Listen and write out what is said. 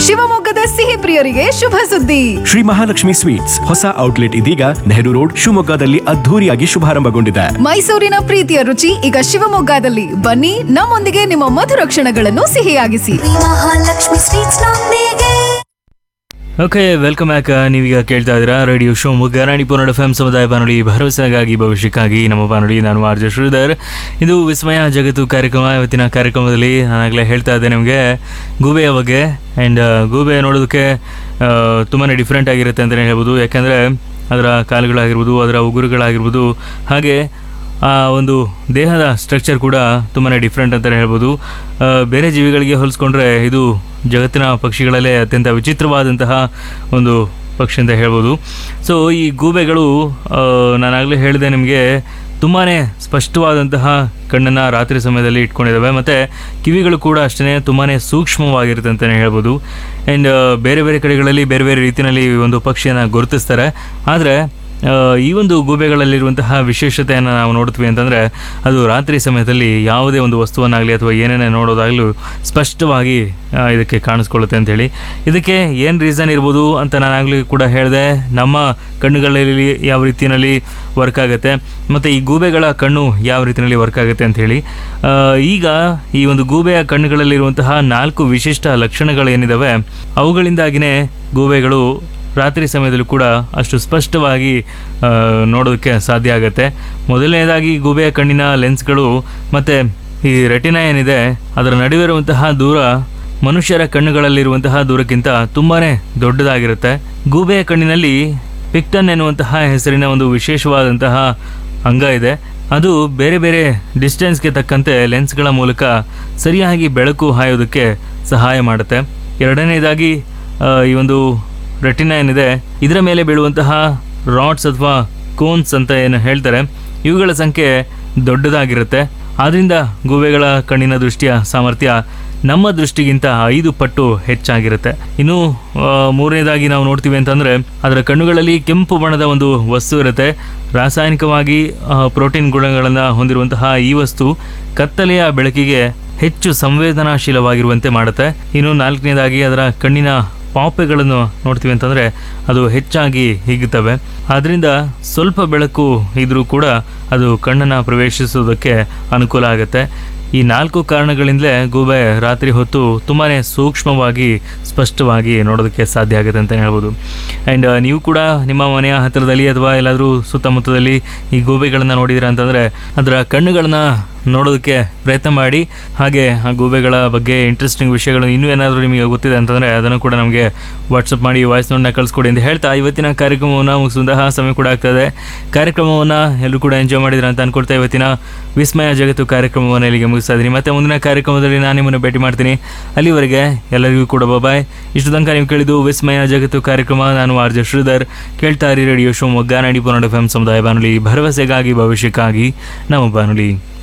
ಶಿವಮೊಗ್ಗದ ಸಿಹಿ ಪ್ರಿಯರಿಗೆ ಶುಭ ಸುದ್ದಿ ಶ್ರೀ ಮಹಾಲಕ್ಷ್ಮಿ ಸ್ವೀಟ್ಸ್ ಹೊಸ ಔಟ್ಲೆಟ್ ಇದೀಗ ನೆಹರು ರೋಡ್ ಶಿವಮೊಗ್ಗದಲ್ಲಿ ಅದ್ಧೂರಿಯಾಗಿ ಶುಭಾರಂಭಗೊಂಡಿದೆ ಮೈಸೂರಿನ ಪ್ರೀತಿಯ ರುಚಿ ಈಗ ಶಿವಮೊಗ್ಗದಲ್ಲಿ ಬನ್ನಿ ನಮ್ಮೊಂದಿಗೆ ನಿಮ್ಮ ಮಧುರ ಕ್ಷಣಗಳನ್ನು ಸಿಹಿಯಾಗಿಸಿ ಮಹಾಲಕ್ಷ್ಮಿ ಸ್ವೀಟ್ಸ್ ನೊಂದಿಗೆ ಓಕೆ ವೆಲ್ಕಮ್ ಬ್ಯಾಕ್ ನೀವೀಗ ಕೇಳ್ತಾ ಇದ್ದೀರಾ radio Shivamogga Ranipura F M ಸಮುದಾಯ ಬಾನುಲಿ ಭರವಸೆಗಾಗಿ ಭವಿಷ್ಯಕ್ಕಾಗಿ ನಮ್ಮ ಬಾನುಲಿ ನಾನು ಆರ್ ಜೆ ಶ್ರೀಧರ್ ಇದು ವಿಸ್ಮಯ ಜಗತ್ತು ಕಾರ್ಯಕ್ರಮ ಇವತ್ತಿನ ಕಾರ್ಯಕ್ರಮದಲ್ಲಿ ನಾನಾಗಲೇ ಹೇಳ್ತಾ ಇದ್ದೆ ನಿಮಗೆ ಗೂಬೆಯ ಬಗ್ಗೆ ಆ್ಯಂಡ್ ಗೂಬೆ ನೋಡೋದಕ್ಕೆ ತುಂಬಾ ಡಿಫ್ರೆಂಟ್ ಆಗಿರುತ್ತೆ ಅಂತಲೇ ಹೇಳ್ಬೋದು ಯಾಕೆಂದರೆ ಅದರ ಕಾಲುಗಳಾಗಿರ್ಬೋದು ಅದರ ಉಗುರುಗಳಾಗಿರ್ಬೋದು ಹಾಗೆ ಆ ಒಂದು ದೇಹದ ಸ್ಟ್ರಕ್ಚರ್ ಕೂಡ ತುಂಬಾ ಡಿಫ್ರೆಂಟ್ ಅಂತಲೇ ಹೇಳ್ಬೋದು ಆ, ಬೇರೆ ಜೀವಿಗಳಿಗೆ ಹೋಲಿಸ್ಕೊಂಡ್ರೆ ಇದು ಜಗತ್ತಿನ ಪಕ್ಷಿಗಳಲ್ಲೇ ಅತ್ಯಂತ ವಿಚಿತ್ರವಾದಂತಹ ಒಂದು ಪಕ್ಷಿ ಅಂತ ಹೇಳ್ಬೋದು ಸೊ ಈ ಗೂಬೆಗಳು ಆ, ನಾನಾಗಲೇ ಹೇಳಿದೆ ನಿಮಗೆ ತುಂಬಾ ಸ್ಪಷ್ಟವಾದಂತಹ ಕಣ್ಣನ್ನು ರಾತ್ರಿ ಸಮಯದಲ್ಲಿ ಇಟ್ಕೊಂಡಿದ್ದಾವೆ ಮತ್ತು ಕಿವಿಗಳು ಕೂಡ ಅಷ್ಟೇ ತುಂಬಾ ಸೂಕ್ಷ್ಮವಾಗಿರುತ್ತೆ ಅಂತಲೇ ಹೇಳ್ಬೋದು ಆ್ಯಂಡ್ ಬೇರೆ ಬೇರೆ ಕಡೆಗಳಲ್ಲಿ ಬೇರೆ ಬೇರೆ ರೀತಿಯಲ್ಲಿ ಈ ಒಂದು ಪಕ್ಷಿಯನ್ನು ಗುರುತಿಸ್ತಾರೆ ಆದರೆ ಆ, ಈ ಒಂದು ಗೂಬೆಗಳಲ್ಲಿರುವಂತಹ ವಿಶೇಷತೆಯನ್ನು ನಾವು ನೋಡ್ತೀವಿ ಅಂತಂದರೆ ಅದು ರಾತ್ರಿ ಸಮಯದಲ್ಲಿ ಯಾವುದೇ ಒಂದು ವಸ್ತುವನ್ನಾಗಲಿ ಅಥವಾ ಏನೇನೇ ನೋಡೋದಾಗಲೂ ಸ್ಪಷ್ಟವಾಗಿ ಆ, ಇದಕ್ಕೆ ಕಾಣಿಸ್ಕೊಳ್ಳುತ್ತೆ ಅಂತೇಳಿ ಇದಕ್ಕೆ ಏನು ರೀಸನ್ ಇರ್ಬೋದು ಅಂತ ನಾನಾಗಲಿ ಕೂಡ ಹೇಳಿದೆ ನಮ್ಮ ಕಣ್ಣುಗಳಲ್ಲಿ ಯಾವ ರೀತಿಯಲ್ಲಿ ವರ್ಕ್ ಆಗುತ್ತೆ ಮತ್ತು ಈ ಗೂಬೆಗಳ ಕಣ್ಣು ಯಾವ ರೀತಿಯಲ್ಲಿ ವರ್ಕ್ ಆಗುತ್ತೆ ಅಂಥೇಳಿ ಈಗ ಈ ಒಂದು ಗೂಬೆಯ ಕಣ್ಣುಗಳಲ್ಲಿರುವಂತಹ ನಾಲ್ಕು ವಿಶಿಷ್ಟ ಲಕ್ಷಣಗಳೇನಿದ್ದಾವೆ ಅವುಗಳಿಂದಾಗಿಯೇ ಗೂಬೆಗಳು ರಾತ್ರಿ ಸಮಯದಲ್ಲೂ ಕೂಡ ಅಷ್ಟು ಸ್ಪಷ್ಟವಾಗಿ ಆ, ನೋಡೋದಕ್ಕೆ ಸಾಧ್ಯ ಆಗುತ್ತೆ ಮೊದಲನೇದಾಗಿ ಗೂಬೆಯ ಕಣ್ಣಿನ ಲೆನ್ಸ್ಗಳು ಮತ್ತು ಈ ರೆಟಿನಾ ಏನಿದೆ ಅದರ ನಡುವೆ ಇರುವಂತಹ ದೂರ ಮನುಷ್ಯರ ಕಣ್ಣುಗಳಲ್ಲಿರುವಂತಹ ದೂರಕ್ಕಿಂತ ತುಂಬಾ ದೊಡ್ಡದಾಗಿರುತ್ತೆ ಗೂಬೆಯ ಕಣ್ಣಿನಲ್ಲಿ ಪಿಕ್ಟನ್ ಎನ್ನುವಂತಹ ಹೆಸರಿನ ಒಂದು ವಿಶೇಷವಾದಂತಹ ಅಂಗ ಇದೆ ಅದು ಬೇರೆ ಬೇರೆ ಡಿಸ್ಟೆನ್ಸ್ಗೆ ತಕ್ಕಂತೆ ಲೆನ್ಸ್ಗಳ ಮೂಲಕ ಸರಿಯಾಗಿ ಬೆಳಕು ಹಾಯೋದಕ್ಕೆ ಸಹಾಯ ಮಾಡುತ್ತೆ ಎರಡನೇದಾಗಿ ಆ, ಈ ಒಂದು ರೆಟಿನಾ ಏನಿದೆ ಇದರ ಮೇಲೆ ಬೀಳುವಂತಹ ರಾಡ್ಸ್ ಅಥವಾ ಕೋನ್ಸ್ ಅಂತ ಏನು ಹೇಳ್ತಾರೆ ಇವುಗಳ ಸಂಖ್ಯೆ ದೊಡ್ಡದಾಗಿರುತ್ತೆ ಆದ್ದರಿಂದ ಗೂಬೆಗಳ ಕಣ್ಣಿನ ದೃಷ್ಟಿಯ ಸಾಮರ್ಥ್ಯ ನಮ್ಮ ದೃಷ್ಟಿಗಿಂತ ಐದು ಪಟ್ಟು ಹೆಚ್ಚಾಗಿರುತ್ತೆ ಇನ್ನು ಆ, ಮೂರನೇದಾಗಿ ನಾವು ನೋಡ್ತೀವಿ ಅಂತಂದರೆ ಅದರ ಕಣ್ಣುಗಳಲ್ಲಿ ಕೆಂಪು ಬಣ್ಣದ ಒಂದು ವಸ್ತು ಇರುತ್ತೆ ರಾಸಾಯನಿಕವಾಗಿ ಆ, ಪ್ರೋಟೀನ್ ಗುಣಗಳನ್ನು ಹೊಂದಿರುವಂತಹ ಈ ವಸ್ತು ಕತ್ತಲೆಯ ಬೆಳಕಿಗೆ ಹೆಚ್ಚು ಸಂವೇದನಾಶೀಲವಾಗಿರುವಂತೆ ಮಾಡುತ್ತೆ ಇನ್ನು ನಾಲ್ಕನೇದಾಗಿ ಅದರ ಕಣ್ಣಿನ ಪಾಪೆಗಳನ್ನು ನೋಡ್ತೀವಿ ಅಂತಂದರೆ ಅದು ಹೆಚ್ಚಾಗಿ ಹಿಗ್ಗುತ್ತವೆ ಆದ್ದರಿಂದ ಸ್ವಲ್ಪ ಬೆಳಕು ಇದ್ರೂ ಕೂಡ ಅದು ಕಣ್ಣನ್ನು ಪ್ರವೇಶಿಸುವುದಕ್ಕೆ ಅನುಕೂಲ ಆಗುತ್ತೆ ಈ ನಾಲ್ಕು ಕಾರಣಗಳಿಂದಲೇ ಗೂಬೆ ರಾತ್ರಿ ಹೊತ್ತು ತುಂಬಾ ಸೂಕ್ಷ್ಮವಾಗಿ ಸ್ಪಷ್ಟವಾಗಿ ನೋಡೋದಕ್ಕೆ ಸಾಧ್ಯ ಆಗುತ್ತೆ ಅಂತ ಹೇಳ್ಬೋದು ಆ್ಯಂಡ್ ನೀವು ಕೂಡ ನಿಮ್ಮ ಮನೆಯ ಹತ್ತಿರದಲ್ಲಿ ಅಥವಾ ಎಲ್ಲಾದರೂ ಸುತ್ತಮುತ್ತದಲ್ಲಿ ಈ ಗೂಬೆಗಳನ್ನು ನೋಡಿದಿರ ಅಂತಂದರೆ ಅದರ ಕಣ್ಣುಗಳನ್ನು ನೋಡೋದಕ್ಕೆ ಪ್ರಯತ್ನ ಮಾಡಿ ಹಾಗೆ ಆ ಗೂಬೆಗಳ ಬಗ್ಗೆ ಇಂಟ್ರೆಸ್ಟಿಂಗ್ ವಿಷಯಗಳು ಇನ್ನೂ ಏನಾದರೂ ನಿಮಗೆ ಗೊತ್ತಿದೆ ಅಂತಂದರೆ ಅದನ್ನು ಕೂಡ ನಮಗೆ ವಾಟ್ಸಪ್ ಮಾಡಿ ವಾಯ್ಸ್ ನೋಟ್ನ ಕಳಿಸ್ಕೊಡಿ ಅಂತ ಹೇಳ್ತಾ ಇವತ್ತಿನ ಕಾರ್ಯಕ್ರಮವನ್ನು ಮುಗಿಸುವಂತಹ ಸಮಯ ಕೂಡ ಆಗ್ತದೆ ಕಾರ್ಯಕ್ರಮವನ್ನು ಎಲ್ಲರೂ ಕೂಡ ಎಂಜಾಯ್ ಮಾಡಿದ್ರ ಅಂತ ಅನ್ಕೊಳ್ತಾ ಇವತ್ತಿನ ವಿಸ್ಮಯ ಜಗತ್ತು ಕಾರ್ಯಕ್ರಮವನ್ನು ಇಲ್ಲಿಗೆ ಮುಗಿಸ್ತಾ ಇದ್ದೀನಿ ಮತ್ತೆ ಮುಂದಿನ ಕಾರ್ಯಕ್ರಮದಲ್ಲಿ ನಾನು ನಿಮ್ಮನ್ನು ಭೇಟಿ ಮಾಡ್ತೀನಿ ಅಲ್ಲಿವರೆಗೆ ಎಲ್ಲರಿಗೂ ಕೂಡ ಬಾಯ್ ಇಷ್ಟು ತನಕ ನೀವು ಕೇಳಿದ್ದು ವಿಸ್ಮಯ ಜಗತ್ತು ಕಾರ್ಯಕ್ರಮ ನಾನು ಆರ್ ಜೆ ಶ್ರೀಧರ್ ಕೇಳ್ತಾ ಇರಿ ರೇಡಿಯೋ ಶಿವಮೊಗ್ಗ ನಾಡಿ ಪೊನ್ನಡ ಎಫ್ ಎಂ ಸಮುದಾಯ ಬಾನುಲಿ ಭರವಸೆಗಾಗಿ ಭವಿಷ್ಯಕ್ಕಾಗಿ ನಮ್ಮ ಬಾನುಲಿ